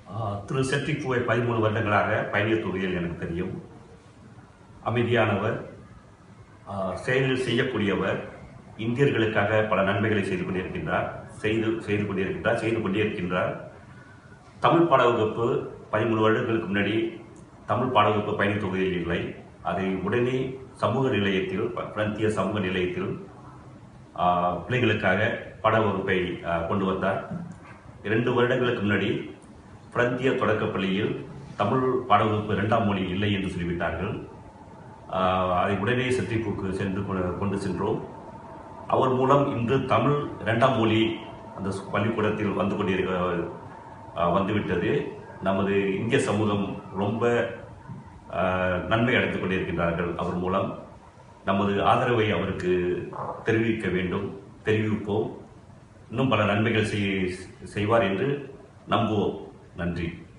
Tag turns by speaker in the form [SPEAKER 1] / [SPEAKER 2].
[SPEAKER 1] ஆஹ் திரு செட்டிப்பூவை பதிமூணு வருடங்களாக பயணியர் துறையில் எனக்கு தெரியும் அமைதியானவர் ஆஹ் செயலில் செய்யக்கூடியவர் இந்தியர்களுக்காக பல நன்மைகளை செய்து கொண்டிருக்கின்றார் செய்து செய்து கொண்டிருக்கின்றார் செய்து கொண்டே இருக்கின்றார் தமிழ் பாட வகுப்பு பதிமூணு வருடங்களுக்கு முன்னாடி தமிழ் பாட வகுப்பு பயணித் தொகுதியில் இல்லை அதை உடனே சமூக நிலையத்தில் பிராந்திய சமூக நிலையத்தில் ஆஹ், பிள்ளைகளுக்காக பாட வகுப்பை ஆஹ், கொண்டு வந்தார் இரண்டு வருடங்களுக்கு முன்னாடி பிராந்திய தொடக்கப் பள்ளியில் தமிழ் பாட வகுப்பு இரண்டாம் மொழி இல்லை என்று சொல்லிவிட்டார்கள் ஆஹ், அதை உடனே செத்திப்பூக்கு சென்று கொ- கொண்டு சென்றோம் அவர் மூலம் இன்று தமிழ் இரண்டாம் மொழி அந்த சு- பள்ளிக்கூடத்தில் வந்து கொண்டிருக்க ஆஹ், வந்துவிட்டது நமது இந்திய சமூகம் ரொம்ப ஆஹ், நன்மை அடைந்து கொண்டிருக்கின்றார்கள் அவர் மூலம் நமது ஆதரவை அவருக்கு தெரிவிக்க வேண்டும் தெரிவிப்போம் இன்னும் பல நன்மைகள் செய்- செய்வார் என்று நம்புவோம் நன்றி